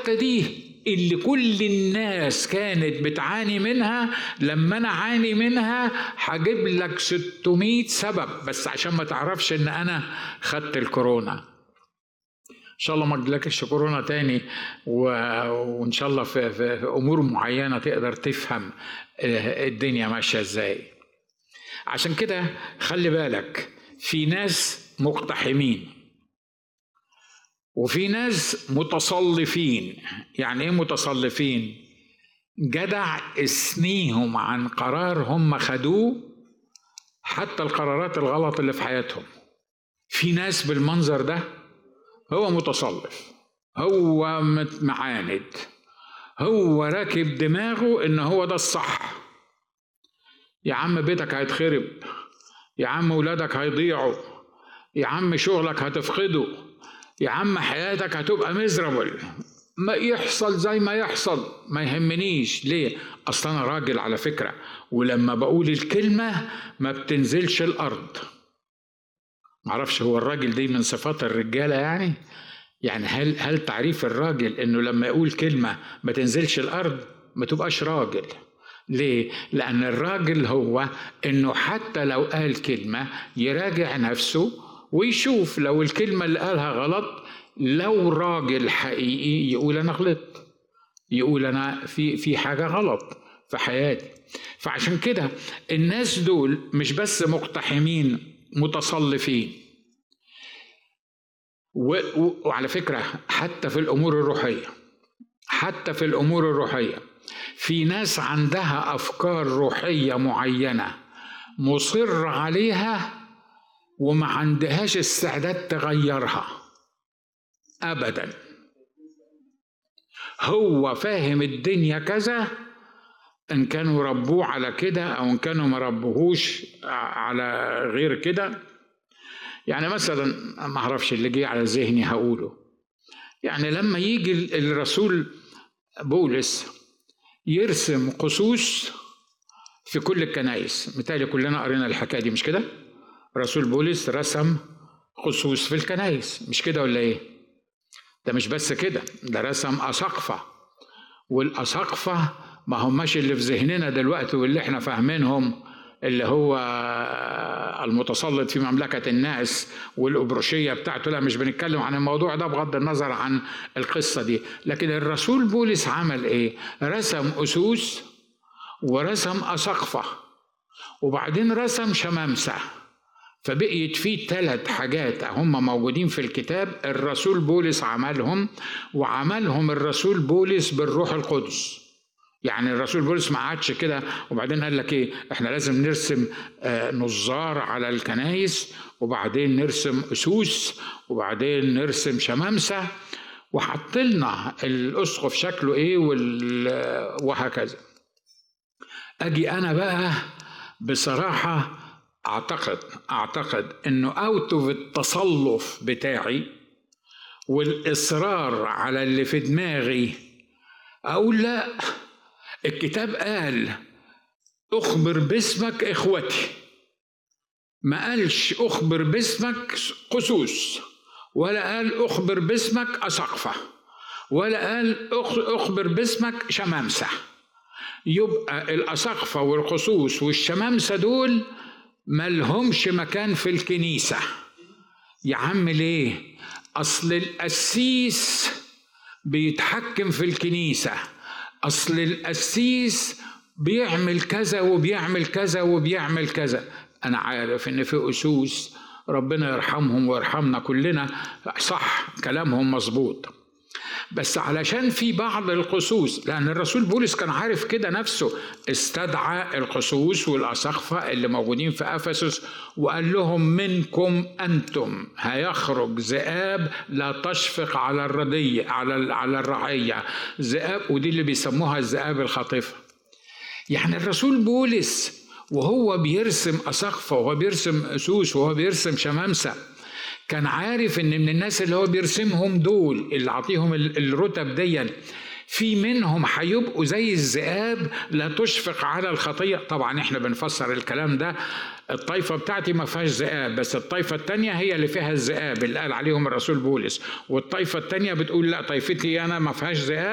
الحته دي اللي كل الناس كانت بتعاني منها لما انا عاني منها هجيب لك 600 سبب بس عشان ما تعرفش ان انا خدت الكورونا ان شاء الله ما تجيلكش كورونا تاني و... وان شاء الله في... في امور معينه تقدر تفهم الدنيا ماشيه ازاي عشان كده خلي بالك في ناس مقتحمين وفي ناس متصلفين يعني ايه متصلفين جدع اسنيهم عن قرار هم خدوه حتى القرارات الغلط اللي في حياتهم في ناس بالمنظر ده هو متصلف هو معاند هو راكب دماغه ان هو ده الصح يا عم بيتك هيتخرب يا عم ولادك هيضيعوا يا عم شغلك هتفقده يا عم حياتك هتبقى مزربل ما يحصل زي ما يحصل ما يهمنيش ليه اصل انا راجل على فكره ولما بقول الكلمه ما بتنزلش الارض معرفش هو الراجل دي من صفات الرجاله يعني يعني هل هل تعريف الراجل انه لما يقول كلمه ما تنزلش الارض ما تبقاش راجل ليه؟ لأن الراجل هو إنه حتى لو قال كلمة يراجع نفسه ويشوف لو الكلمة اللي قالها غلط لو راجل حقيقي يقول أنا غلطت يقول أنا في في حاجة غلط في حياتي فعشان كده الناس دول مش بس مقتحمين متصلفين وعلى فكرة حتى في الأمور الروحية حتى في الأمور الروحية في ناس عندها افكار روحيه معينه مصر عليها وما عندهاش استعداد تغيرها ابدا هو فاهم الدنيا كذا ان كانوا ربوه على كده او ان كانوا ما ربوهوش على غير كده يعني مثلا ما اعرفش اللي جه على ذهني هقوله يعني لما يجي الرسول بولس يرسم قصوص في كل الكنائس متهيألي كلنا قرينا الحكايه دي مش كده رسول بولس رسم قصوص في الكنائس مش كده ولا ايه ده مش بس كده ده رسم أساقفة والأساقفة ما هماش اللي في ذهننا دلوقتي واللي احنا فاهمينهم اللي هو المتسلط في مملكة الناس والأبروشية بتاعته لا مش بنتكلم عن الموضوع ده بغض النظر عن القصة دي لكن الرسول بولس عمل إيه رسم أسوس ورسم أسقفة وبعدين رسم شمامسة فبقيت في ثلاث حاجات هم موجودين في الكتاب الرسول بولس عملهم وعملهم الرسول بولس بالروح القدس يعني الرسول بولس ما عادش كده وبعدين قال لك ايه احنا لازم نرسم آه نظار على الكنايس وبعدين نرسم اسوس وبعدين نرسم شمامسه وحط لنا الاسقف شكله ايه وهكذا اجي انا بقى بصراحه اعتقد اعتقد انه اوت اوف التصلف بتاعي والاصرار على اللي في دماغي اقول لا الكتاب قال اخبر باسمك اخوتي ما قالش اخبر باسمك قسوس ولا قال اخبر باسمك اسقفه ولا قال اخبر باسمك شمامسه يبقى الاسقفه والقصوص والشمامسه دول ملهمش مكان في الكنيسه يا عم ليه اصل القسيس بيتحكم في الكنيسه اصل القسيس بيعمل كذا وبيعمل كذا وبيعمل كذا انا عارف ان في اسوس ربنا يرحمهم ويرحمنا كلنا صح كلامهم مظبوط بس علشان في بعض القصوص لأن الرسول بولس كان عارف كده نفسه استدعى القصوص والأسقفة اللي موجودين في أفسس وقال لهم منكم أنتم هيخرج ذئاب لا تشفق على الردية على على الرعية ذئاب ودي اللي بيسموها الذئاب الخاطفة يعني الرسول بولس وهو بيرسم أسقفة وهو بيرسم أسوس وهو بيرسم شمامسة كان عارف ان من الناس اللي هو بيرسمهم دول اللي عطيهم الرتب دي في منهم هيبقوا زي الذئاب لا تشفق على الخطيه طبعا احنا بنفسر الكلام ده الطائفة بتاعتي ما فيهاش ذئاب بس الطائفة التانية هي اللي فيها الذئاب اللي قال عليهم الرسول بولس والطائفة التانية بتقول لا طائفتي أنا ما فيهاش ذئاب